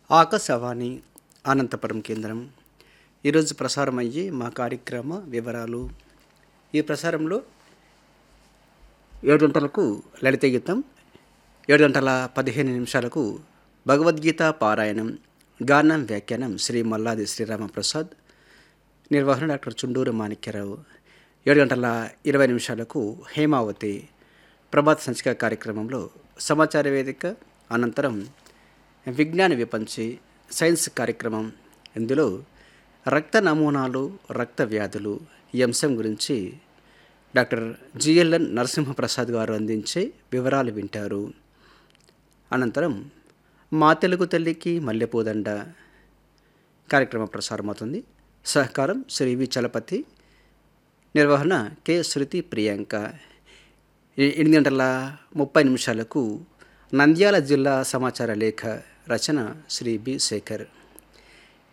ఆకాశవాణి అనంతపురం కేంద్రం ఈరోజు ప్రసారం అయ్యే మా కార్యక్రమ వివరాలు ఈ ప్రసారంలో ఏడు గంటలకు లలిత గీతం ఏడు గంటల పదిహేను నిమిషాలకు భగవద్గీత పారాయణం గానం వ్యాఖ్యానం శ్రీ మల్లాది శ్రీరామప్రసాద్ నిర్వహణ డాక్టర్ చుండూరు మాణిక్యరావు ఏడు గంటల ఇరవై నిమిషాలకు హేమావతి ప్రభాత్ సంచిక కార్యక్రమంలో సమాచార వేదిక అనంతరం విజ్ఞాన విపంచి సైన్స్ కార్యక్రమం ఇందులో రక్త నమూనాలు రక్త వ్యాధులు ఈ అంశం గురించి డాక్టర్ జిఎల్ఎన్ నరసింహప్రసాద్ గారు అందించే వివరాలు వింటారు అనంతరం మా తెలుగు తల్లికి మల్లెపూదండ కార్యక్రమం ప్రసారమవుతుంది సహకారం శ్రీ వి చలపతి నిర్వహణ కె శృతి ప్రియాంక ఎ- ఎనిమిది గంటల ముప్పై నిమిషాలకు నంద్యాల జిల్లా సమాచార లేఖ రచన శ్రీ బి శేఖర్